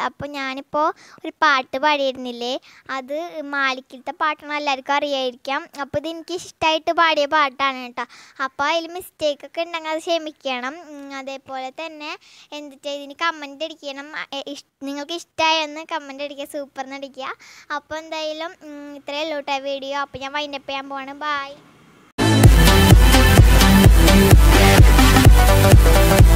അപ്പോൾ ഞാനിപ്പോൾ ഒരു പാട്ട് പാടിയിരുന്നില്ലേ അത് മാലിക്കിലത്തെ പാട്ടാണ് എല്ലാവർക്കും അറിയായിരിക്കാം അപ്പോൾ ഇത് എനിക്ക് ഇഷ്ടമായിട്ട് പാടിയ പാട്ടാണ് കേട്ടോ അപ്പോൾ അതിൽ മിസ്റ്റേക്കൊക്കെ ഉണ്ടെങ്കിൽ അത് ക്ഷമിക്കണം ഉം, അതേപോലെ തന്നെ എന്തിട്ട് ഇതിന് കമൻ്റ് അടിക്കണം എ- ഇഷ്- നിങ്ങൾക്ക് ഇഷ്ടമായെന്ന് കമൻ്റ് അടിക്കുക സൂപ്പർ എന്ന് അടിക്കുക അപ്പോൾ എന്തായാലും ഉം, ഇത്രയേ ഉള്ളൂ കേട്ടോ വീഡിയോ അപ്പോൾ ഞാൻ വൈൻഡപ്പ് ചെയ്യാൻ പോവാണ് ബായ്